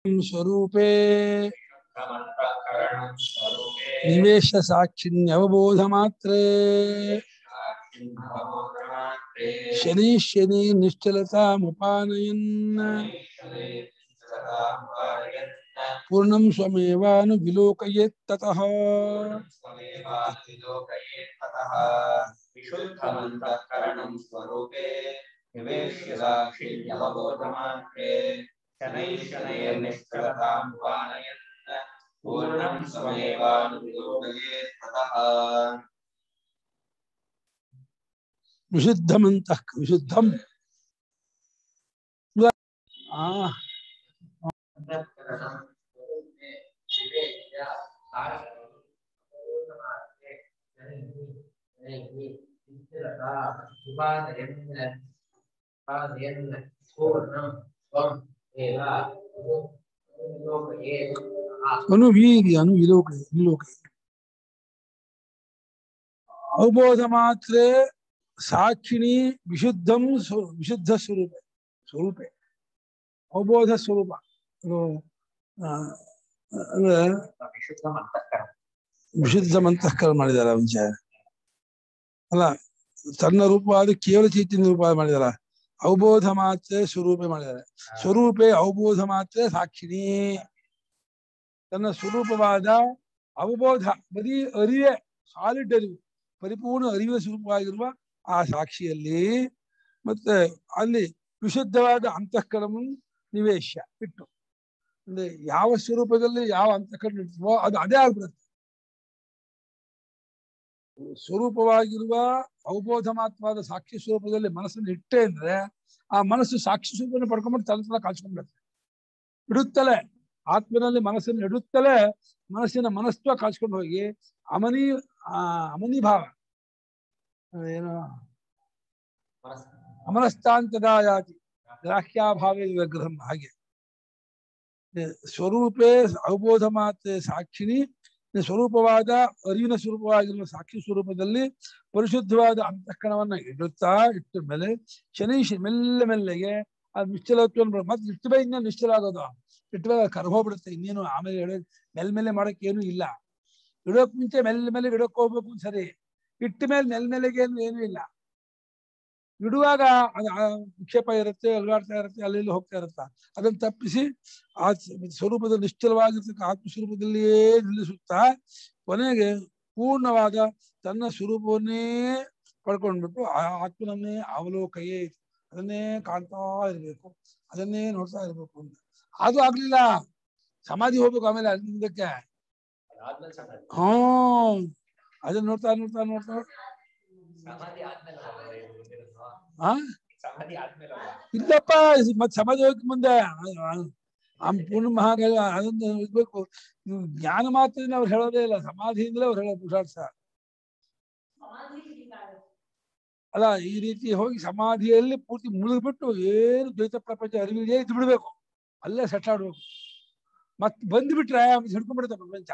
ಸ್ವರೂಪೇ ಸಮಂತಃಕರಣಂ ಸ್ವರೂಪೇ ನಿವೇಶ ಸಾಕ್ಷಿಣ್ಯವಬೋಧ ಮಾತ್ರೇ ಸಾಕ್ಷಿಣ್ಯವಬೋಧಮಾತ್ರೇ ಶನಿ ಶನಿ ನಿಶ್ಚಲತಾಮುಪಾನಯನ್ ಸದಾಂಬಾರ್ಯನ್ನ ಪೂರ್ಣಂ ಸ್ವಮೇವಾನು ವಿಲೋಕಯೇತ್ ತತಃ ಸ್ವಮೇವಾತಿಲೋಕಯೇತ್ ತತಃ ವಿಶುದ್ಧಮಂತಃಕರಣಂ ಸ್ವರೂಪೇ ನಿವೇಶ್ಯ ಸಾಕ್ಷಿಣ್ಯವಬೋಧಮಾತ್ರೇ ಶನೈಃ ಶನೈರ್ನಿಶ್ಚಲತಾಂ ಪಾನಯನ್ ಪೂರ್ಣಂ ಸ್ವಮೇವಾನುವಿಲೋಕಯೇತ್ ತತಃ ವಿಶುದ್ಧಮಂತಃ ವಿಶುದ್ಧಂ ಆ ಅಂತಃಕರಣಂ ಸ್ವರೂಪೇ ವಿವೇಕ್ಯ ಸಾಕ್ಷಿಣ್ಯವಬೋಧಮಾತ್ರೇ ಶನೈಃ ಶನೈಃ ನಿಶ್ಚಲತಾ ಉಪಾದಯನ್ ಉಪಾದಯನ್ ಪೂರ್ಣಂ ಸ್ವಂ ಏವ ವಿಲೋಕಯೇತ್ ತತಃ ಅನುವೀರ್ಯ ಅನು ವಿಲೋಕ ವಿಲೋಕ ಅವಬೋಧ ಮಾತ್ರೇ ಸಾಕ್ಷಿಣಿ ವಿಶುದ್ಧಂ ಸ್ವ- ವಿಶುದ್ಧ ಸ್ವರೂಪ ಸ್ವರೂಪೆ ಅವಬೋಧ ಸ್ವರೂಪ ಅದು, ಆ, ಅಂದ್ರೆ ವಿಶುದ್ಧಂ ಅಂತಃಕರಣ ವಿಶುದ್ಧ ಮಂತಃಕರಣ ಮಾಡಿದಾರ ವಿಚಾರ ಅಲ್ಲ ತನ್ನ ರೂಪವಾದ ಕೇವಲ ಚೈತನ್ಯ ರೂಪ ಮಾಡಿದಾರ ಅವಬೋಧ ಮಾತ್ರ ಸ್ವರೂಪೆ ಮಾಡಿದ್ದಾರೆ ಸ್ವರೂಪೆ ಅವಬೋಧ ಮಾತ್ರ ಸಾಕ್ಷಿಣಿ ತನ್ನ ಸ್ವರೂಪವಾದ ಅವಬೋಧ ಬರೀ ಅರಿವೆ ಸಾಲಿಡ್ ಅರಿವು ಪರಿಪೂರ್ಣ ಅರಿವಿನ ಸ್ವರೂಪವಾಗಿರುವ ಆ ಸಾಕ್ಷಿಯಲ್ಲಿ ಮತ್ತೆ ಅಲ್ಲಿ ವಿಶುದ್ಧವಾದ ಅಂತಃಕರಣ ನಿವೇಶ ಇಟ್ಟು ಅಂದ್ರೆ ಯಾವ ಸ್ವರೂಪದಲ್ಲಿ ಯಾವ ಅಂತಃಕರಣ ಇರ್ತವೋ ಅದು ಅದೇ ಆಗ್ಬಿಡುತ್ತೆ ಸ್ವರೂಪವಾಗಿರುವ ಅವಬೋಧ ಮಾತ್ರವಾದ ಸಾಕ್ಷಿ ಸ್ವರೂಪದಲ್ಲಿ ಮನಸ್ಸನ್ನು ಇಟ್ಟೆ ಅಂದ್ರೆ ಆ ಮನಸ್ಸು ಸಾಕ್ಷಿ ಸ್ವರೂಪವನ್ನು ಪಡ್ಕೊಂಡ್ಬಿಟ್ಟು ತಲೆ ತಲೆ ಕಾಲ್ಸ್ಕೊಂಡ್ಬಿಡುತ್ತೆ ಇಡುತ್ತಲೇ ಆತ್ಮನಲ್ಲಿ ಮನಸ್ಸನ್ನು ಇಡುತ್ತಲೇ ಮನಸ್ಸಿನ ಮನಸ್ತ್ವ ಕಾಲ್ಸ್ಕೊಂಡು ಹೋಗಿ ಅಮನಿ ಆ ಅಮನಿ ಭಾವ ಆ, ಏನು ಅಮನಸ್ತಾಂತದ ಯಾತಿ ಗ್ರಾಹ್ಯಾಭಾವೇ ವಿಗ್ರಹಂ ಹಾಗೆ ಏ, ಸ್ವರೂಪೇ ಅವಬೋಧ ಮಾತ್ರ ಸಾಕ್ಷಿಣಿ ಈ ಸ್ವರೂಪವಾದ ಅರಿವಿನ ಸ್ವರೂಪವಾಗಿರುವ ಸಾಕ್ಷಿ ಸ್ವರೂಪದಲ್ಲಿ ಪರಿಶುದ್ಧವಾದ ಅಂತಃಕರಣವನ್ನ ಇಡುತ್ತಾ ಇಟ್ಟ ಮೇಲೆ ಶನಿ ಶನಿ ಮೆಲ್ಲ ಮೆಲ್ಲಗೆ ಆ ನಿಶ್ಚಲತ್ವ ಮತ್ತೆ ಇಷ್ಟ ಬೈ ಇನ್ನೂ ನಿಶ್ಚಲ ಆಗೋದು ಇಟ್ಟ ಮೇಲೆ ಕರ್ಗೋಗ್ಬಿಡುತ್ತೆ ಇನ್ನೇನು ಆಮೇಲೆ ಹೇಳಿ ಮೆಲ್ ಮೇಲೆ ಮಾಡಕ್ ಏನು ಇಲ್ಲ ಇಡೋಕ್ ಮುಂಚೆ ಮೆಲ್ಲ ಮೇಲೆ ಇಡೋಕ್ ಹೋಗ್ಬೇಕು ಸರಿ ಇಟ್ಟ ಮೇಲೆ ನೆಲ್ ನೆಲೆಗೆ ಏನು ಏನೂ ಇಲ್ಲ ಇಡುವಾಗ ಅದು ಆ ವಿಕ್ಷೇಪ ಇರುತ್ತೆ ಅಲ್ಗಾಡ್ತಾ ಇರುತ್ತೆ ಅಲ್ಲಿ ಇಲ್ಲಿ ಹೋಗ್ತಾ ಇರುತ್ತೆ ಅದನ್ನ ತಪ್ಪಿಸಿ ಆ ಸ್ವರೂಪದ ನಿಶ್ಚಲವಾಗಿರ್ತಕ್ಕ ಆತ್ಮ ಸ್ವರೂಪದಲ್ಲಿಯೇ ನಿಲ್ಲಿಸುತ್ತಾ ಕೊನೆಗೆ ಪೂರ್ಣವಾದ ತನ್ನ ಸ್ವರೂಪವನ್ನೇ ಪಡ್ಕೊಂಡ್ಬಿಟ್ಟು ಆ ಆತ್ಮನನ್ನೇ ಅವಲೋಕಯೇ ಅದನ್ನೇ ಕಾಣ್ತಾ ಇರ್ಬೇಕು ಅದನ್ನೇ ನೋಡ್ತಾ ಇರ್ಬೇಕು ಅಂತ ಅದು ಆಗ್ಲಿಲ್ಲ ಸಮಾಧಿ ಹೋಗ್ಬೇಕು ಆಮೇಲೆ ಅಲ್ಲಿಂದಕ್ಕೆ ಅದಾದ್ಮೇಲೆ ಸಮಾಧಿ ಹ್ಮ್ ಅದನ್ನ ನೋಡ್ತಾ ನೋಡ್ತಾ ನೋಡ್ತಾ ಸಮಾಧಿ ಆದ್ಮೇಲೆ ಅಲ್ವಾ ಇದು ಬಂದಿರೋದು? ಆ ಸಮಾಧಿ ಆದ್ಮೇಲೆ ಅಲ್ವಾ? ಇಲ್ಲಪ್ಪ ಮತ್ ಸಮಾಜ ಹೋಗಕ್ ಮುಂದೆ ಆ ಪೂರ್ಣ ಮಹಾಕಾಲ ಅದನ್ನ ಇರ್ಬೇಕು ಇವ್ರು ಜ್ಞಾನ ಮಾತ್ರ ಅವ್ರು ಹೇಳೋದೇ ಇಲ್ಲ ಸಮಾಧಿಯಿಂದಲೇ ಅವ್ರು ಹೇಳೋ ಪುರುಷಾರ್ಥ ಅಲ್ಲ ಈ ರೀತಿ ಹೋಗಿ ಸಮಾಧಿಯಲ್ಲಿ ಪೂರ್ತಿ ಮುಳುಗ್ಬಿಟ್ಟು ಏನು ದ್ವೈತ ಪ್ರಪಂಚ ಅರಿವಿಗೆ ಇದ್ದು ಬಿಡ್ಬೇಕು ಅಲ್ಲೇ ಸೆಟ್ ಆಡ್ಬೇಕು ಮತ್ ಬಂದ್ಬಿಟ್ರೆ ಹಿಡ್ಕೊಂಡ್ಬಿಡುತ್ತೆ ಪ್ರಪಂಚ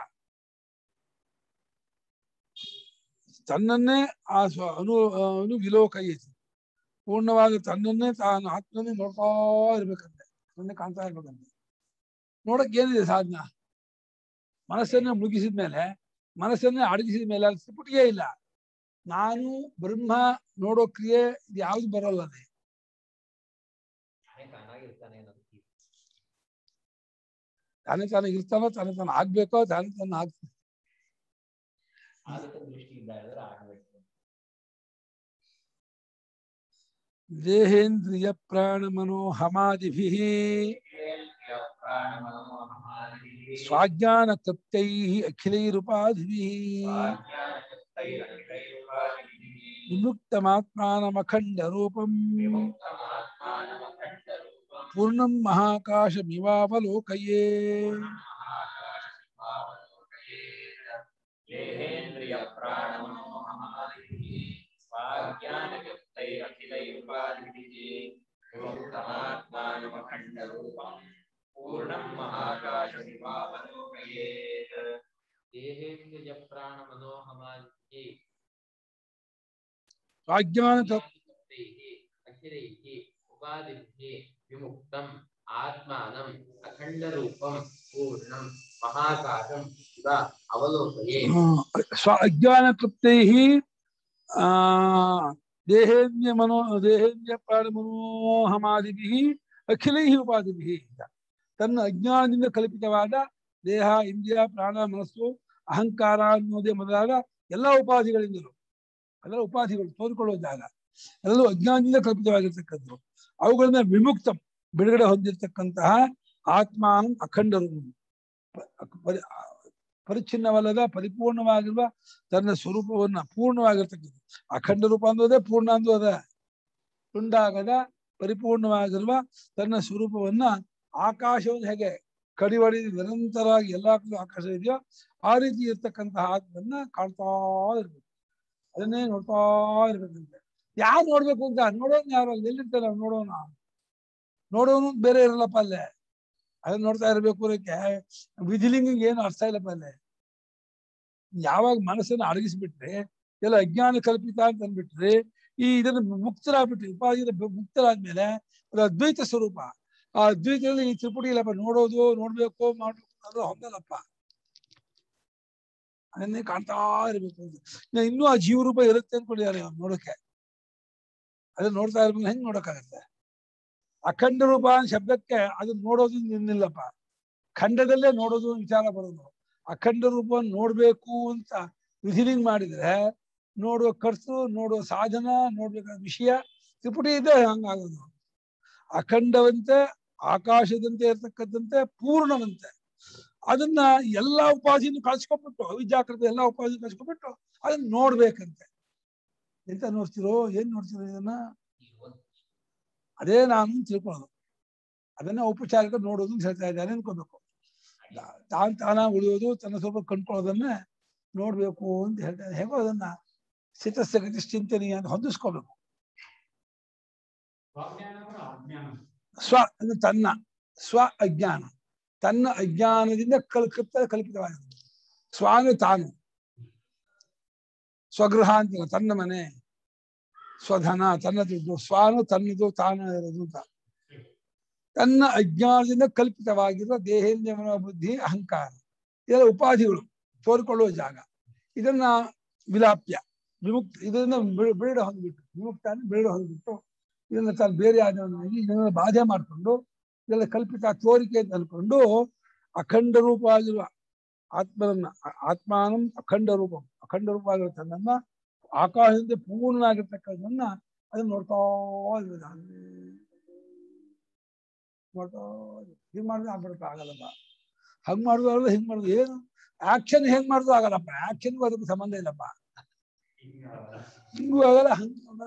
ತನ್ನನ್ನೇ ಆ ಸ್ವ ಅನು ಅನು ವಿಲೋಕ ಐತಿ ಪೂರ್ಣವಾಗಿ ತನ್ನನ್ನೇ ತಾನು ಆತ್ಮನ್ನೇ ನೋಡ್ತಾ ಇರ್ಬೇಕಂತೆ ಅದನ್ನೇ ಕಾಣ್ತಾ ಇರ್ಬೇಕಂತೆ ನೋಡಕ್ ಏನಿದೆ ಸಾಧನ ಮನಸ್ಸನ್ನ ಮುಗಿಸಿದ ಮೇಲೆ ಮನಸ್ಸನ್ನೇ ಅಡಗಿಸಿದ ಮೇಲೆ ಅಲ್ಲಿ ಸಿಪುಟಿಗೆ ಇಲ್ಲ ನಾನು ಬ್ರಹ್ಮ ನೋಡೋ ಕ್ರಿಯೆ ಇದು ಯಾವ್ದು ಬರಲ್ಲ ಅದೇ ತಾನೇ ತಾನಾಗಿರ್ತಾನೆ ಅನ್ನೋದು key. ತಾನೇ ತಾನೇ ಇರ್ತಾನೋ ತಾನೇ ತಾನು ಆಗ್ಬೇಕೋ ತಾನೇ ತಾನು ಆಗ್ತಾನೆ ಆದಿತ ದೃಷ್ಟಿಯಿಂದ ಹೇಳಿದ್ರೆ ಆಗ್ಬೇಕು ದೇಹೇಂದ್ರಿಯ ಪ್ರಾಣ ಮನೋಹಮಾದಿಭಿ ಸ್ವಾಜ್ಞಾನ ತಪ್ತೈ ಅಖಿಲೈರುಪಾಧಿಭಿ ವಿಮುಕ್ತಮಾತ್ಮಾನಮಖಂಡ ರೂಪಂ ಪೂರ್ಣಂ ಮಹಾಕಾಶಮಿವಾವಲೋಕಯೇ ದೇಹೇಂದ್ರಿಯ ಪ್ರಾಣಮನೋಹಮಾದಿಭಿಃ ಸ್ವಾಜ್ಞಾನಯುಕ್ತೈರಖಿಲೈರುಪಾಧಿಭಿಃ ವಿಮುಕ್ತಮಾತ್ಮಾನಮಖಂಡರೂಪಂ ಪೂರ್ಣಂ ಮಹಾಕಾಶಮಿವಾವಲೋಕಯೇತ್ ದೇಹೇಂದ್ರಿಯ ಪ್ರಾಣಮನೋಹಮಾದಿಭಿಃ ಸ್ವಾಜ್ಞಾನ ತಪ್ ಅಖಿಲೈಃ ಉಪಾದಿಭಿಃ ವಿಮುಕ್ತಂ ಆತ್ಮಾನಂ ಅಖಂಡರೂಪಂ ಪೂರ್ಣಂ ಮಹಾಕಾಶಂ ಇವ ಅವಲೋಕಯೇ ಸ್ವ ಅಜ್ಞಾನ ಕೃಪ್ತೈಃ ಆ ದೇಹೇಂದ್ರಿಯ ಮನೋ ದೇಹೇಂದ್ರಿಯ ಪ್ರಾಣ ಮನೋಹಮಾದಿಭಿಃ ಅಖಿಲೈಃ ಉಪಾದಿಭಿಃ ಅಂತ. ತನ್ನ ಅಜ್ಞಾನದಿಂದ ಕಲ್ಪಿತವಾದ ದೇಹ ಇಂದ್ರಿಯ ಪ್ರಾಣ ಮನಸ್ಸು ಅಹಂಕಾರ ಅನ್ನೋದೇ ಮೊದಲಾದ ಎಲ್ಲ ಉಪಾಧಿಗಳಿಂದಲೂ ಅದೆಲ್ಲ ಉಪಾಧಿಗಳು ತೋರಿಕೊಳ್ಳುವ ಜಾಗ ಎಲ್ಲವೂ ಅಜ್ಞಾನದಿಂದ ಕಲ್ಪಿತವಾಗಿರ್ತಕ್ಕದ್ದು ಅವುಗಳಿಂದ ವಿಮುಕ್ತ ಬಿಡುಗಡೆ ಹೊಂದಿರತಕ್ಕಂತಹ ಆತ್ಮಾನಂ ಅಖಂಡರು ಪರಿ- ಪರಿಚ್ಛಿನ್ನವಲ್ಲದ ಪರಿಪೂರ್ಣವಾಗಿರುವ ತನ್ನ ಸ್ವರೂಪವನ್ನ ಪೂರ್ಣವಾಗಿರ್ತಕ್ಕದ್ದು ಅಖಂಡ ರೂಪ ಅನ್ನೋದೇ ಪೂರ್ಣ ಅಂದು ಅದ ತುಂಡಾಗದ ಪರಿಪೂರ್ಣವಾಗಿರುವ ತನ್ನ ಸ್ವರೂಪವನ್ನ ಆಕಾಶವನ್ನು ಹೇಗೆ ಕಡಿವಡಿ ನಿರಂತರವಾಗಿ ಎಲ್ಲಾ ಕಡೆ ಆಕಾಶ ಇದೆಯೋ ಆ ರೀತಿ ಇರ್ತಕ್ಕಂತಹ ಆತ್ಮನ್ನ ಕಾಣ್ತಾ ಇರ್ಬೇಕು ಅದನ್ನೇ ನೋಡ್ತಾ ಇರ್ಬೇಕಂತೆ ಯಾರು ನೋಡ್ಬೇಕು ಅಂತ ನೋಡೋನ್ ಯಾರು ಅಲ್ಲಿ ಎಲ್ಲಿರ್ತಾರೆ ಅವ್ನು ನೋಡೋಣ ನೋಡೋನು ಬೇರೆ ಇರಲ್ಲಪ್ಪ ಅಲ್ಲೇ ಅದನ್ನ ನೋಡ್ತಾ ಇರ್ಬೇಕು ಅದಕ್ಕೆ ವಿಧಿಲಿಂಗಿಗೆ ಏನು ಅರ್ಥ ಇಲ್ಲಪ್ಪ ಅಲ್ಲೇ ಯಾವಾಗ ಮನಸ್ಸನ್ನು ಅಡಗಿಸ್ಬಿಟ್ರೆ ಎಲ್ಲ ಅಜ್ಞಾನ ಕಲ್ಪಿತ ಅಂತ ಅಂದ್ಬಿಟ್ರೆ ಈ ಇದನ್ನ ಮುಕ್ತರಾಗ್ಬಿಟ್ರಿ ಉಪಾಧಿಯಿಂದ ಬ- ಮುಕ್ತರಾದ್ಮೇಲೆ ಅದು ಅದ್ವೈತ ಸ್ವರೂಪ ಆ ಅದ್ವೈತದಲ್ಲಿ ಈ ತ್ರಿಪುಟಿ ಇಲ್ಲಪ್ಪ ನೋಡೋದು ನೋಡ್ಬೇಕು ಮಾಡ್ಬೇಕು ಅದು ಹೊಂದಲ್ಲಪ್ಪ ಅದನ್ನೇ ಕಾಣ್ತಾ ಇರ್ಬೇಕು ಅಂತ ಇನ್ನು ಇನ್ನೂ ಆ ಜೀವ ರೂಪ ಇರುತ್ತೆ ಅನ್ಕೊಂಡಿದ್ದಾರೆ ಅವ್ನು ನೋಡಕ್ಕೆ ಅದನ್ನ ನೋಡ್ತಾ ಇರ್ಬೇಕು ಹೆಂಗ್ ನೋಡಕ್ಕಾಗತ್ತೆ ಅಖಂಡ ರೂಪ ಅನ್ನೋ ಶಬ್ದಕ್ಕೆ ಅದನ್ನ ನೋಡೋದು ನಿನ್ನಿಲ್ಲಪ್ಪ ಖಂಡದಲ್ಲೇ ನೋಡೋದು ವಿಚಾರ ಬರೋದು ಅಖಂಡ ರೂಪವನ್ನು ನೋಡ್ಬೇಕು ಅಂತ ವಿಧಿಲಿಂಗ್ ಮಾಡಿದ್ರೆ ನೋಡುವ ಖರ್ಚು ನೋಡುವ ಸಾಧನ ನೋಡ್ಬೇಕಾದ ವಿಷಯ ತ್ರಿಪುಟಿ ಇದೆ ಹಂಗಾಗೋದು ಅಖಂಡವಂತೆ ಆಕಾಶದಂತೆ ಇರ್ತಕ್ಕಂಥಂತೆ ಪೂರ್ಣವಂತೆ ಅದನ್ನ ಎಲ್ಲಾ ಉಪಾಧಿಯನ್ನು ಕಳ್ಸ್ಕೊಬಿಟ್ಟು ಅವಿಜಾಕೃತ ಎಲ್ಲಾ ಉಪಾಧಿ ಕಳ್ಸ್ಕೊಬಿಟ್ಟು ಅದನ್ನ ನೋಡ್ಬೇಕಂತೆ ಎಂತ ನೋಡ್ತಿರೋ ಏನ್ ನೋಡ್ತಿರೋ ಇದನ್ನ ಅದೇ ನಾನು ತಿಳ್ಕೊಳ್ಳೋದು ಅದನ್ನ ಔಪಚಾರಿಕ ನೋಡೋದು ಅಂತ ಹೇಳ್ತಾ ಇದ್ದಾರೆ ಅನ್ಕೋಬೇಕು ತಾ- ತಾನ್ ತಾನ ಉಳಿಯೋದು ತನ್ನ ಸ್ವಲ್ಪ ಕಂಡ್ಕೊಳ್ಳೋದನ್ನ ನೋಡ್ಬೇಕು ಅಂತ ಹೇಳ್ತಾರೆ ಹೇಗೋ ಅದನ್ನ ಸ್ಥಿತಸ್ಥ ಗತಿ ಚಿಂತನೀಯ ಅಂತ ಹೊಂದಿಸ್ಕೋಬೇಕು ಸ್ವ ಅಂದ್ರೆ ತನ್ನ ಸ್ವ ಅಜ್ಞಾನ ತನ್ನ ಅಜ್ಞಾನದಿಂದ ಕಲ್ಕೃತ ಕಲ್ಪಿತವಾಗಿದೆ ಸ್ವ ಅಂದ್ರೆ ತಾನು ಸ್ವಗೃಹ ಅಂತ ತನ್ನ ಮನೆ ಸ್ವಧನ ತನ್ನ ದುಡ್ಡು ಸ್ವಾನು ತನ್ನದು ತಾನು ಇರೋದು ಅಂತ ತನ್ನ ಅಜ್ಞಾನದಿಂದ ಕಲ್ಪಿತವಾಗಿರುವ ದೇಹೇಂದ್ರಿಯ ಮನೋ ಬುದ್ಧಿ ಅಹಂಕಾರ ಇದೆಲ್ಲ ಉಪಾಧಿಗಳು ತೋರಿಕೊಳ್ಳುವ ಜಾಗ ಇದನ್ನ ವಿಲಾಪ್ಯ ವಿಮುಕ್ತ ಇದನ್ನ ಬಿಡು- ಬಿಡುಗಡೆ ಹೊಂದ್ಬಿಟ್ಟು ವಿಮುಕ್ತ ಅಂದ್ರೆ ಬಿಡುಗಡೆ ಹೊಂದ್ಬಿಟ್ಟು ಇದನ್ನ ತಾನು ಬೇರೆ ಆದವನಾಗಿ ಇದನ್ನ ಬಾಧೆ ಮಾಡಿಕೊಂಡು ಇದೆಲ್ಲ ಕಲ್ಪಿತ ತೋರಿಕೆ ಅಂತ ಅನ್ಕೊಂಡು ಅಖಂಡ ರೂಪ ಆಗಿರುವ ಆತ್ಮನನ್ನ ಆ- ಆತ್ಮಾನಂ ಅಖಂಡ ರೂಪ ಅಖಂಡ ರೂಪ ಆಗಿರೋ ತನ್ನನ್ನ ಆಕಾಶದಿಂದ ಪೂರ್ಣನಾಗಿರ್ತಕ್ಕಂಥದ್ದನ್ನ ಅದನ್ನ ನೋಡ್ತಾ ಇರ್ಬೇಕು ಹಾಗೆ. ನೋಡ್ತಾ ಇರ್ಬೇಕು. ಹಿಂಗ್ ಮಾಡಿದ್ರೆ ಆಗ್ಬಿಡಪ್ಪ ಆಗಲ್ಲಪ್ಪ ಹಂಗ್ ಮಾಡುದು ಆಗಲ್ಲ ಹಿಂಗ್ ಮಾಡುದು ಏನು ಆಕ್ಷನ್ ಹೆಂಗ್ ಮಾಡುದು ಆಗಲ್ಲಪ್ಪ ಆಕ್ಷನ್ಗೂ ಅದಕ್ಕೂ ಸಂಬಂಧ ಇಲ್ಲಪ್ಪ ಹಿಂಗೂ ಆಗಲ್ಲ ಹಂಗ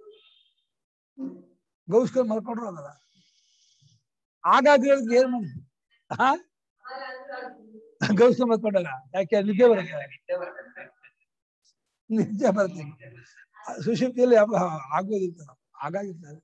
ಗೌಸ್ಕರ್ ಮಲ್ಕೊಂಡ್ರು ಆಗಲ್ಲ ಆಗಾಗ ಹೇಳಿದ್ರೆ ಏನ್ ಮಾಡಿ ಹಾ ಗೌಸ್ಕರ್ ಮಲ್ಕೊಂಡಾಗ ಯಾಕೆ ನಿದ್ದೆ ಬರುತ್ತೆ ನಿದ್ದೆ ಬರುತ್ತೆ ಸುಶುಪ್ತಿಯಲ್ಲಿ ಯಾವ ಆಗೋದಿಲ್ಲ ನಾವು ಹಾಗಾಗಿರ್ತಾರೆ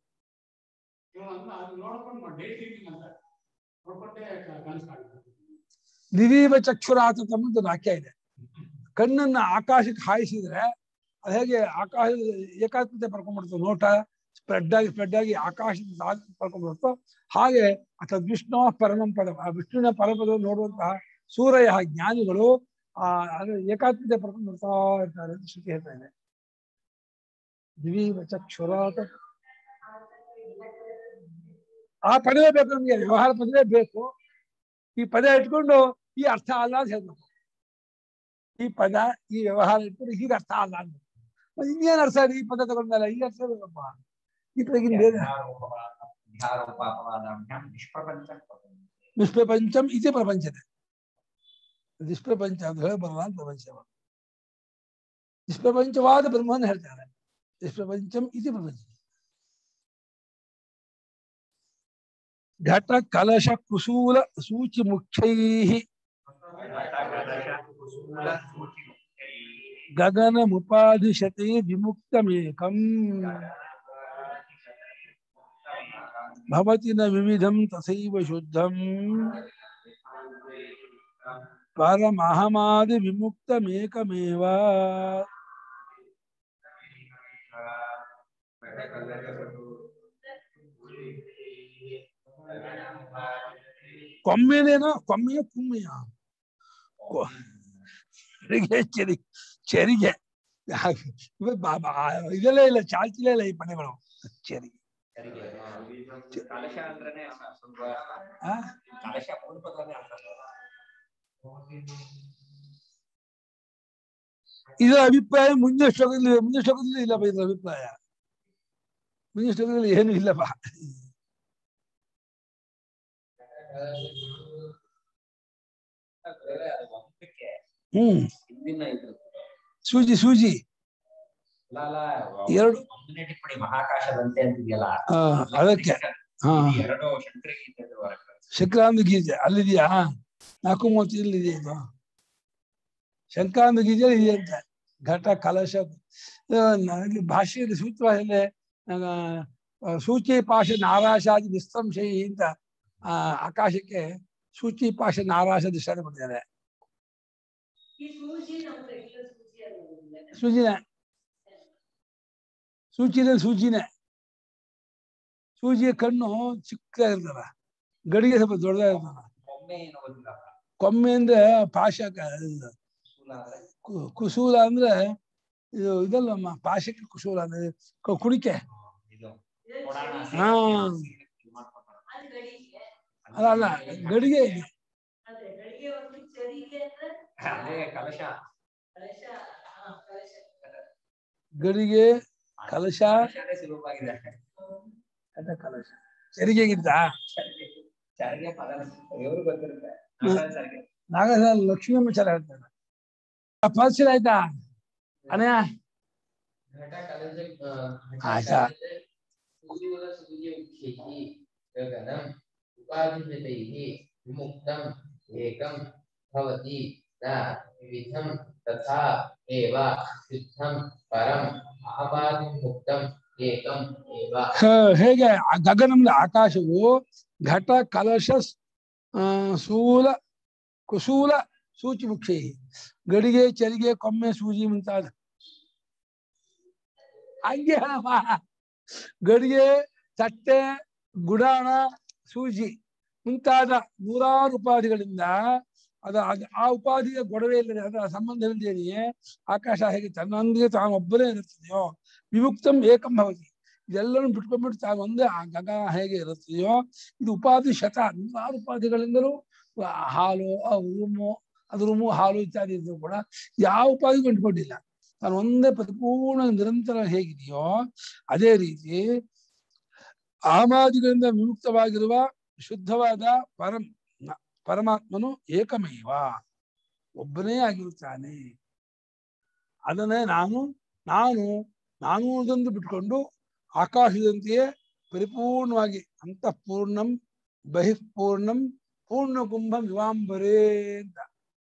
ದಿವೀವ ಚಕ್ಷುರಾತ ಒಂದು ವಾಕ್ಯ ಇದೆ ಕಣ್ಣನ್ನ ಆಕಾಶಕ್ಕೆ ಹಾಯಿಸಿದ್ರೆ ಅದು ಹೇಗೆ ಆಕಾಶ ಏಕಾತ್ಮತೆ ಪಡ್ಕೊಂಡ್ಬಿಡ್ತು ನೋಟ ಸ್ಪ್ರೆಡ್ ಆಗಿ ಸ್ಪ್ರೆಡ್ ಆಗಿ ಆಕಾಶದ ಪಡ್ಕೊಂಡ್ಬಿಡ್ತು ಹಾಗೆ ಅಥವಾ ವಿಷ್ಣು ಪರಮಂ ಪದ ಆ ವಿಷ್ಣುವಿನ ಪರಪದವನ್ನು ನೋಡುವಂತಹ ಸೂರ್ಯ ಜ್ಞಾನಿಗಳು ಆ ಅದು ಏಕಾತ್ಮತೆ ಪಡ್ಕೊಂಡು ಬರ್ತಾ ಇರ್ತಾರೆ ಅಂತ ಶ್ರುತಿ ಹೇಳ್ತಾ ಇದೆ ದಿವೀವ ಚಕ್ಷುರಾತ ಆ ಪದವೇ ಬೇಕು ನಮ್ಗೆ ವ್ಯವಹಾರ ಪದವೇ ಬೇಕು ಈ ಪದ ಇಟ್ಕೊಂಡು ಈ ಅರ್ಥ ಅಲ್ಲ ಅಂತ ಹೇಳ್ಬೇಕು ಈ ಪದ ಈ ವ್ಯವಹಾರ ಇಟ್ಕೊಂಡು ಹೀಗೆ ಅರ್ಥ ಅಲ್ಲ ಅಂತ ಮತ್ತೆ ಇನ್ನೇನ್ ಅರ್ಥ ಇದೆ ಈ ಪದ ತಗೊಂಡ್ಮೇಲೆ ಈ ಅರ್ಥ ಬೇಕಪ್ಪ ಈ ಪದಗಿನ ಬೇರೆ ನಿಷ್ಪ್ರಪಂಚಂ ಇತಿ ಪ್ರಪಂಚತೆ ನಿಷ್ಪ್ರಪಂಚ ಅಂತ ಹೇಳಿ ಬರಲ್ಲ ಅಂತ ಪ್ರಪಂಚ ನಿಷ್ಪ್ರಪಂಚವಾದ ಬ್ರಹ್ಮನ್ ಹೇಳ್ತಾರೆ ನಿಷ್ಪ್ರಪಂಚಂ ಇತಿ ಪ್ರಪಂಚ ಘಟ ಕಲಶ ಕುಶೂಲ ಸೂಚಿ ಮುಖ್ಯೈ ಗಗನ ಮುಪಾಧಿಶತೆ ವಿಮುಕ್ತಮೇಕಂ ಭವತಿ ನ ವಿವಿಧಂ ತಥೈವ ಶುದ್ಧಂ ಪರಮಹಮಾದಿ ವಿಮುಕ್ತಮೇಕಮೇವ ಕೊಮ್ಮೆನೇನೋ ಕೊಮ್ಮೆಯ ಕುಮ್ಮೆಯ ಕೊ- ಚರಿಗೆ ಚೆರಿ ಚೆರಿಗೆ ಇವ ಬಾ- ಬಾ- ಇದೆಲ್ಲ ಇಲ್ಲ ಚಾಲ್ತಿಲೇ ಇಲ್ಲ ಈ ಮನೆಗಳು ಚೆರಿಗೆ ಕಲಶ ಅಂದ್ರೇನೆ ಸ್ವಲ್ಪ ಆ? ಕಲಶ ಮೂಲ ಪದನೇ ಅರ್ಥ ಇದರ ಅಭಿಪ್ರಾಯ ಮುಂದಿನ ಶ್ಲೋಕದಲ್ಲಿ ಮುಂದಿನ ಶ್ಲೋಕದಲ್ಲಿ ಇಲ್ಲಪ್ಪ ಇದರ ಅಭಿಪ್ರಾಯ ಮುಂದಿನ ಶ್ಲೋಕದಲ್ಲಿ ಏನು ಇಲ್ಲಪ್ಪ ಬೇರೆ ಅದು ಒಂದಕ್ಕೆ ಹ್ಮ್ ಹಿಂದಿನ ಇದು ಸೂಜಿ ಸೂಜಿ ಅಲ್ಲ, ಅಲ್ಲ, ಎರಡು ಒಂದನೇ ಟಿಪ್ಪಣಿ ಮಹಾಕಾಶದಂತೆ ಅಂತಿದೆಯಲ್ಲ ಆ, ಅದಕ್ಕೆ ಹಾ ಇದು ಎರಡು ಶಂಕರಿಗೆ ಶಂಕರಾಂಧ ಗೀತೆ ಅಲ್ಲಿದೆಯಾ ನಾಲ್ಕು ಮೂವತ್ತೈದು ಇದೆ ಇದು ಶಂಕರಾಂಧ ಗೀತೆ ಇದೆ ಅಂತ ಘಟ ಕಲಶ ಆ, ನ- ಇಲ್ಲಿ ಭಾಷೆಯಲ್ಲಿ ಸೂತ್ರದಲ್ಲಿ ಆ, ಸೂಚಿ ಪಾಶ ನಾರಾಶಾದಿ ನಿಸ್ತಂಶೈ ಅಂತ ಆ ಆಕಾಶಕ್ಕೆ ಸೂಚಿ ಪಾಶ ನಾರಾಶ ದೃಷ್ಟಾಂತ ಕೊಟ್ಟಿದ್ದಾರೆ ಈ ಸೂಜಿ ನಮ್ಮ regular ಸೂಜಿ ಅಲ್ಲ. ಸೂಜಿನೇ ಸೂಚಿನೇ ಸೂಚಿನೇ ಸೂಜಿಯ ಕಣ್ಣು ಚಿಕ್ಕದಾಗಿರ್ತಲ್ಲ ಗಡಿಗೆ ಸ್ವಲ್ಪ ದೊಡ್ಡದಾಗಿರ್ತಲ್ಲ ಒಮ್ಮೆ ಏನು ಗೊತ್ತಿಲ್ಲ ಕೊಮ್ಮೆ ಅಂದ್ರೆ ಪಾಶಕ ಶೂಲ ಅಂದ್ರೆ ಕು- ಕುಶೂಲ ಅಂದ್ರೆ ಇದು ಇದಲ್ಲಮ್ಮ ಪಾಶಕ್ಕೆ ಕುಶೂಲ ಅಂದ್ರೆ ಕು- ಕುಡಿಕೆ ಇದು ಇದು ಕೊಡಾಣ ಚಳಿ. ಹಾ. ಇದು ಮಾಡ್ಕೊತಾರೆ. ಅದು ಗಡಿಗೆ. ಅಲ್ಲ ಅಲ್ಲ ಗಡಿಗೆ ಇದೆ ಅದೇ ಗಡಿಗೆ ಒಂದು ಚರಿಗೆ ಅಂದ್ರೆ ಅದೇ ಕಲಶ ಕಲಶ ಹಾ, ಕಲಶ. ಗಡಿಗೆ ಕಲಶ ಕಲಶನೇ ಸುಲಭವಾಗಿದೆ ಅದ ಕಲಶ ಚರಿಗೆಗಿಂತ ಚರಿಗೆ ಪದ ಇವರು ಗೊತ್ತಿರುತ್ತೆ ಹ್ಮ್. ಚರಿಗೆ ನಾಗ ಲಕ್ಷ್ಮೀಮ್ಮ ಚೆನ್ನಾಗಿ ಹೇಳ್ತಾರೆ ಪರಿಚಯ ಆಯ್ತಾ ಅನಯ ಘಟ ಕಲಶ ಆಚಾ. ಸೂರ್ಯೋಲ ಸೂರ್ಯೌಖ್ಯೈಃ ಗಗನಂ ಉಪಾಧಿಭೃತೈಃ ವಿಮುಕ್ತಂ ಏಕಂ ಭವತಿ ನ ವಿವಿಧಂ ತಥಾ ಏವ ಶುದ್ಧಂ ಪರಂ ಅಪಾದಿಮುಕ್ತಂ ಏಕಂ ಏವ ಹ- ಹೇಗೆ ಆ ಗಗನಂದ ಆಕಾಶವು ಘಟ ಕಲಶ ಆ, ಶೂಲ ಕುಶೂಲ ಸೂಚಿ ಮುಖ್ಯ ಗಡಿಗೆ ಚರಿಗೆ ಕೊಮ್ಮೆ ಸೂಜಿ ಮುಂತಾದ ಹಂಗೆ ಹೇಳಮ್ಮ. ಗಡಿಗೆ ತಟ್ಟೆ ಗುಡಾಣ ಸೂಜಿ ಮುಂತಾದ ನೂರಾರು ಉಪಾಧಿಗಳಿಂದ ಅದ ಅದ್- ಆ ಉಪಾಧಿಯ ಗೊಡವೆ ಇಲ್ಲದೆ ಅದರ ಸಂಬಂಧವಿಲ್ಲದೇನೆಯೇ ಆಕಾಶ ಹೇಗೆ ತನ್ನೊಂದಿಗೆ ತಾನು ಒಬ್ಬನೇ ಇರುತ್ತದೆಯೋ ವಿಮುಕ್ತಂ ಏಕಂ ಭವತಿ ಇದೆಲ್ಲರೂ ಬಿಟ್ಕೊಂಡ್ಬಿಟ್ಟು ತಾನು ಒಂದೇ ಆ ಗಗನ ಹೇಗೆ ಇರುತ್ತದೆಯೋ ಇದು ಉಪಾಧಿ ಶತ ನೂರಾರು ಉಪಾಧಿಗಳಿಂದಲೂ ಆ ಹಾಲು ಆ ರೂಮು ಅದು ರೂಮು ಹಾಲು ಇತ್ಯಾದಿ ಇದ್ರು ಕೂಡ ಯಾವ ಉಪಾಧಿಗೂ ಅಂಟ್ಕೊಂಡಿಲ್ಲ ತಾನು ಒಂದೇ ಪರಿಪೂರ್ಣ ನಿರಂತರ ಹೇಗಿದೆಯೋ ಅದೇ ರೀತಿ ಆಮಾದಿಗಳಿಂದ ವಿಮುಕ್ತವಾಗಿರುವ ಶುದ್ಧವಾದ ಪರಂ ನ- ಪರಮಾತ್ಮನು ಏಕಮೇವ ಒಬ್ಬನೇ ಆಗಿರುತ್ತಾನೆ ಅದನ್ನೇ ನಾನು ನಾನು ನಾನು ಅದೊಂದು ಬಿಟ್ಕೊಂಡು ಆಕಾಶದಂತೆಯೇ ಪರಿಪೂರ್ಣವಾಗಿ ಅಂತಃಪೂರ್ಣಂ ಬಹಿಃಪೂರ್ಣಂ ಪೂರ್ಣ ಕುಂಭ ವಿವಾಂಬರೇ ಅಂತ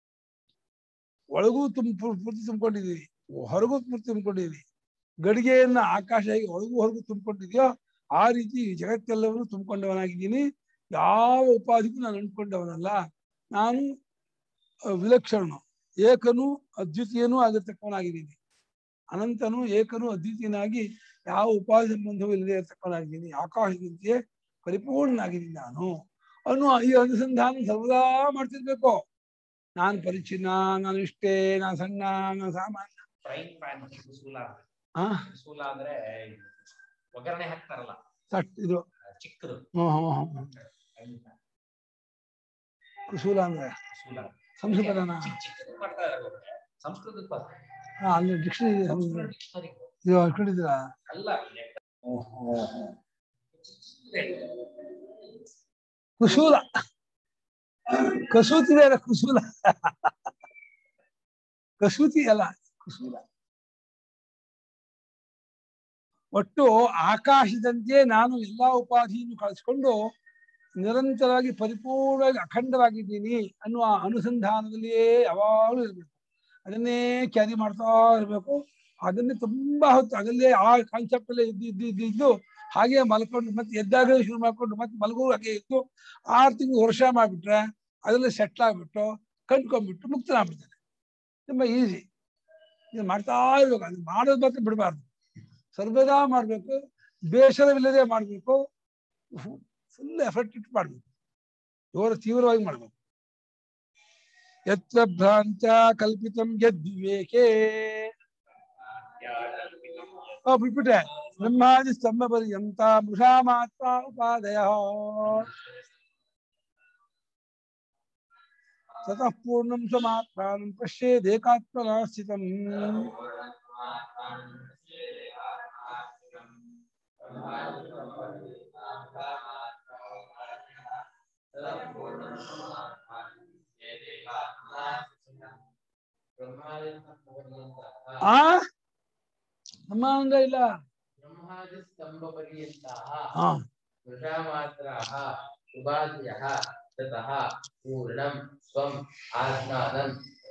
ಒಳಗೂ ತುಂಬ ಪೂರ್ತಿ ತುಂಬಿಕೊಂಡಿದ್ದೀವಿ ಹೊರಗೂ ಪೂರ್ತಿ ತುಂಬಿಕೊಂಡಿದ್ದೀವಿ ಗಡಿಗೆಯನ್ನ ಆಕಾಶ ಹೇಗೆ ಒಳಗೂ ಹೊರಗೂ ತುಂಬಿಕೊಂಡಿದೆಯೋ ಆ ರೀತಿ ಈ ಜಗತ್ತೆಲ್ಲವನ್ನು ತುಂಬಿಕೊಂಡವನಾಗಿದ್ದೀನಿ ಯಾವ ಉಪಾಧಿಗೂ ನಾನು ಅಂಟ್ಕೊಂಡವನಲ್ಲ ನಾನು ಅಹ್, ವಿಲಕ್ಷಣನು ಏಕನು ಅದ್ವಿತೀಯನೂ ಆಗಿರ್ತಕ್ಕವನಾಗಿದ್ದೀನಿ ಅನಂತನು ಏಕನು ಅದ್ವಿತೀಯನಾಗಿ ಯಾವ ಉಪಾಧಿ ಸಂಬಂಧವೂ ಇಲ್ಲದೆ ಇರ್ತಕ್ಕವನಾಗಿದ್ದೀನಿ ಆಕಾಶದಂತೆಯೇ ಪರಿಪೂರ್ಣನಾಗಿದ್ದೀನಿ ನಾನು ಅನ್ನುವ ಈ ಅನುಸಂಧಾನ ಸರ್ವದಾ ಮಾಡ್ತಿರ್ಬೇಕು ನಾನು ಪರಿಚಿನ್ನ ನಾನು ಇಷ್ಟೇ ನಾನು ಸಣ್ಣ ನಾನು ಸಾಮಾನ್ಯ ಫ್ರೈಂಗ್ ಪ್ಯಾನ್ ಕುಸೂಲ ಆ ಕುಸೂಲ ಅಂದ್ರೆ ಇದು ಒಗ್ಗರಣೆ ಹಾಕ್ತಾರಲ್ಲ ತಟ್ ಇದು ಚಿಕ್ಕದು ಹ್ಮ್ ಹ್ಮ್ ಹ್ಮ್ ಹ್ಮ್. frying pan, ಕುಶೂಲ ಅಂದ್ರೆ ಕುಸೂಲ ಸಂಸ್ಕೃತನ ಚಿಕ್ಕ ಚಿಕ್ಕದು ಮಾಡ್ತಾರೆ ಗೊತ್ತೇ? ಸಂಸ್ಕೃತದ ಪದ ಹಾ, ಅಲ್ಲಿ ಡಿಕ್ಷನರಿ ಸಂಸ್ಕೃತ dictionary. ಇದು ಇಟ್ಕೊಂಡಿದ್ದೀರಾ ಅಲ್ಲ ಕುಶೂಲ ಕಸೂತಿ ಬೇರೆ ಕುಶೂಲ ಕಸೂತಿ ಅಲ್ಲ ಕುಶೂಲ ಒಟ್ಟು ಆಕಾಶದಂತೆ ನಾನು ಎಲ್ಲಾ ಉಪಾಧಿಯನ್ನು ಕಳಿಸ್ಕೊಂಡು ನಿರಂತರವಾಗಿ ಪರಿಪೂರ್ಣವಾಗಿ ಅಖಂಡವಾಗಿದ್ದೀನಿ ಅನ್ನುವ ಅನುಸಂಧಾನದಲ್ಲಿಯೇ ಯಾವಾಗಲೂ ಇರಬೇಕು ಅದನ್ನೇ ಕ್ಯಾರಿ ಮಾಡ್ತಾ ಇರಬೇಕು ಅದನ್ನೇ ತುಂಬಾ ಹೊತ್ತು ಅದಲ್ಲೇ ಆ ಕಾನ್ಸೆಪ್ಟ್ ಅಲ್ಲೇ ಇದ್ದು ಇದ್ದು ಇದ್ದು ಇದ್ದು ಹಾಗೆ ಮಲ್ಕೊಂಡು ಮತ್ತೆ ಎದ್ದಾಗ ಶುರು ಮಾಡ್ಕೊಂಡು ಮತ್ತೆ ಮಲಗು ಹಾಗೆ ಇದ್ದು ಆರು ತಿಂಗಳು ವರ್ಷ ಮಾಡ್ಬಿಟ್ರೆ ಅದೆಲ್ಲ ಸೆಟ್ಲ್ ಆಗ್ಬಿಟ್ಟು ಕಂಡ್ಕೊಂಡ್ಬಿಟ್ಟು ಮುಕ್ತನಾಗ್ಬಿಡ್ತಾನೆ ತುಂಬಾ ಈಸಿ ಇದು ಮಾಡ್ತಾ ಇರ್ಬೇಕು ಅದು ಮಾಡೋದು ಮಾತ್ರ ಬಿಡಬಾರ್ದು ಸರ್ವದಾ ಮಾಡ್ಬೇಕು ಬೇಸರವಿಲ್ಲದೆ ಮಾಡ್ಬೇಕು ಫುಲ್ ಎಫರ್ಟ್ ಇಟ್ಟು ಮಾಡ್ಬೇಕು ಜೋರ ತೀವ್ರವಾಗಿ ಮಾಡಬೇಕು ಯತ್ರ ಭ್ರಾಂತ ಕಲ್ಪಿತಂ ಯದ್ವಿವೇಕೆ ಆ ಬಿಟ್ಬಿಟ್ಟೆ ಬ್ರಹ್ಮಾದಿ ಸ್ತಂಭ ಪರ್ಯಂತ ಮೃಷಾ ಮಾತ್ರ ಉಪಾದಯ ತತಃ ಪೂರ್ಣಂ ಸ್ವಮಾತ್ಮಾನಂ ಪಶ್ಯೇದೇಕಾತ್ಮನ ಸ್ಥಿತಂ ಆ ಬ್ರಹ್ಮಾಂಡ ಇಲ್ಲ ಬ್ರಹ್ಮಾದಿ ಸ್ತಂಭ ಪರ್ಯಂತಹ ಹಾ ವೃಷಾಮಾತ್ರಾः ಉಪಾಧಿಯः ತತಃ ಪೂರ್ಣಂ ಸ್ವಂ ಆತ್ಮಾನಂ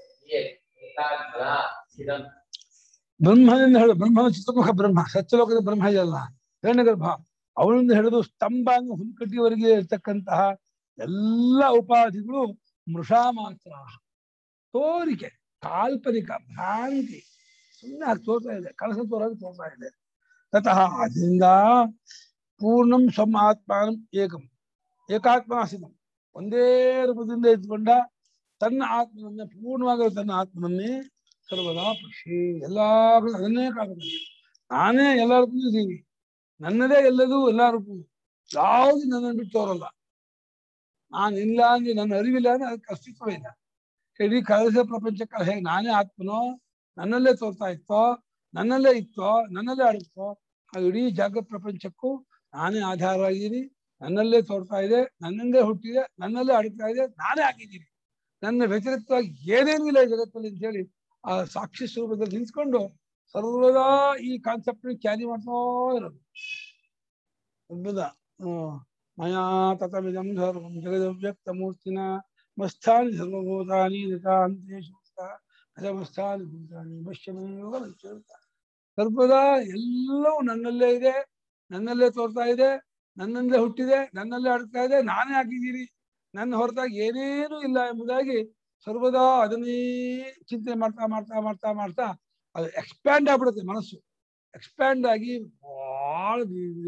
ಏಕಾಗ್ರ ಸ್ಥಿರಂ ಬ್ರಹ್ಮನಿಂದ ಹೇಳು ಬ್ರಹ್ಮನ ಚಿತ್ರಮುಖ ಬ್ರಹ್ಮ ಸತ್ಯಲೋಕದ ಬ್ರಹ್ಮ ಇದೆಯಲ್ಲ ಗರ್ಭ ಅವನಿಂದ ಹಿಡಿದು ಸ್ತಂಭ ಅನ್ನೋ ಹುಲ್ಕಟ್ಟಿವರೆಗೆ ಇರ್ತಕ್ಕಂತಹ ಎಲ್ಲ ಉಪಾಧಿಗಳು ಮೃಷಾ ಮಾತ್ರ ತೋರಿಕೆ ಕಾಲ್ಪನಿಕ ಭ್ರಾಂತಿ ಸುಮ್ಮನೆ ಹಾಗೆ ತೋರ್ತಾ ಇದೆ ಕಳಸ ತೋರಾಗಿ ತೋರ್ತಾ ಇದೆ ತತಃ ಅದರಿಂದ ಪೂರ್ಣಂ ಸ್ವಂ ಆತ್ಮಾನಂ ಏಕಂ ಏಕಾತ್ಮನಾಸಿದಂ ಒಂದೇ ರೂಪದಿಂದ ಇದ್ಕೊಂಡ ತನ್ನ ಆತ್ಮನನ್ನ ಪೂರ್ಣವಾಗಿರೋ ತನ್ನ ಆತ್ಮನನ್ನೇ ಸರ್ವದಾ ಪಕ್ಷಿ ಎಲ್ಲಾ ಕಡೆ ಅದನ್ನೇ ಕಾಣುತ್ತೆ ನಾನೇ ಎಲ್ಲರ ಇದ್ದೀನಿ ನನ್ನದೇ ಎಲ್ಲದೂ ಎಲ್ಲರಿಗೂ ಯಾವುದು ನನ್ನನ್ನು ಬಿಟ್ಟು ತೋರಲ್ಲ ನಾನು ಇಲ್ಲ ಅಂದ್ರೆ ನನ್ನ ಅರಿವಿಲ್ಲ ಅಂದ್ರೆ ಅದಕ್ಕೆ ಅಸ್ತಿತ್ವ ಇಲ್ಲ ಇಡೀ ಕಲಸ ಪ್ರಪಂಚಕ್ಕೆ ಹೇಗೆ ನಾನೇ ಆತ್ಮನೋ ನನ್ನಲ್ಲೇ ತೋರ್ತಾ ಇತ್ತೋ ನನ್ನಲ್ಲೇ ಇತ್ತೋ ನನ್ನಲ್ಲೇ ಅಡುತ್ತೋ ಆ ಇಡೀ ಜಾಗೃತ ಪ್ರಪಂಚಕ್ಕೂ ನಾನೇ ಆಧಾರವಾಗಿದ್ದೀನಿ ನನ್ನಲ್ಲೇ ತೋರ್ತಾ ಇದೆ ನನ್ನಂದೇ ಹುಟ್ಟಿದೆ ನನ್ನಲ್ಲೇ ಅಡುತ್ತಾ ಇದೆ ನಾನೇ ಆಗಿದ್ದೀನಿ ನನ್ನ ವ್ಯತಿರಿಕ್ತವಾಗಿ ಏನೇನೂ ಇಲ್ಲ ಈ ಜಗತ್ತಲ್ಲಿ ಅಂತ ಹೇಳಿ ಆ ಸಾಕ್ಷಿ ಸ್ವರೂಪದಲ್ಲಿ ನಿಂತ್ಕೊಂಡು ಸರ್ವದಾ ಈ ಕಾನ್ಸೆಪ್ಟ್ ಕ್ಯಾರಿ ಮಾಡ್ತಾ ಇರೋದು ಅದ್ಭುತ ಹ್ಮ್. ಮಯಾ ತತಮಿದಂ ಸರ್ವಂ ಜಗದವ್ಯಕ್ತ ಮೂರ್ತಿನ ಮಸ್ಥಾನಿ ಸರ್ವಭೂತಾನಿ ನಿತಾಂತೇಶು ಅಜಮಸ್ಥಾನಿ ಭೂತಾನಿ ಪಶ್ಚಿಮೇವ ಪಶ್ಚಿಮ ಸರ್ವದಾ ಎಲ್ಲವೂ ನನ್ನಲ್ಲೇ ಇದೆ ನನ್ನಲ್ಲೇ ತೋರ್ತಾ ಇದೆ ನನ್ನಲ್ಲೇ ಹುಟ್ಟಿದೆ ನನ್ನಲ್ಲೇ ಆಡ್ತಾ ಇದೆ ನಾನೇ ಹಾಕಿದ್ದೀನಿ ನನ್ನ ಹೊರತಾಗಿ ಏನೇನೂ ಇಲ್ಲ ಎಂಬುದಾಗಿ ಸರ್ವದಾ ಅದನ್ನೇ ಚಿಂತನೆ ಮಾಡ್ತಾ ಮಾಡ್ತಾ ಮಾಡ್ತಾ ಮಾಡ್ತಾ ಅದು ಎಕ್ಸ್ಪ್ಯಾಂಡ್ ಆಗ್ಬಿಡುತ್ತೆ ಮನಸ್ಸು ಎಕ್ಸ್ಪ್ಯಾಂಡ್ ಆಗಿ ಬಹಳ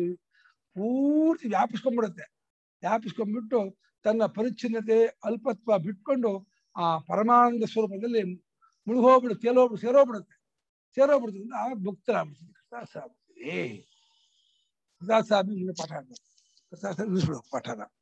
ಪೂರ್ತಿ ವ್ಯಾಪಿಸ್ಕೊಂಡ್ಬಿಡುತ್ತೆ ವ್ಯಾಪಿಸ್ಕೊಂಡ್ಬಿಟ್ಟು ತನ್ನ ಪರಿಚ್ಛಿನ್ನತೆ ಅಲ್ಪತ್ವ ಬಿಟ್ಕೊಂಡು ಆ ಪರಮಾನಂದ ಸ್ವರೂಪದಲ್ಲಿ ಮುಳುಗೋಗ್ಬಿಡು ತೇಲೋಗ್ಬಿಡು ಸೇರೋಗ್ಬಿಡುತ್ತೆ ಸೇರೋಗ್ಬಿಡ್ತದೆ ಆವಾಗ ಭಕ್ತರಾಗ್ಬಿಡ್ತದೆ ಕೃತಾಸ ಆಗ್ಬಿಡ್ತದೆ ಕೃತಾಸ ಮುಂದೆ ಪಾಠ ಆಗ್ಬೇಕು ಕೃತಾಸ ನಿಲ್ಲಿಸ್ಬಿಡು ಪಾಠನ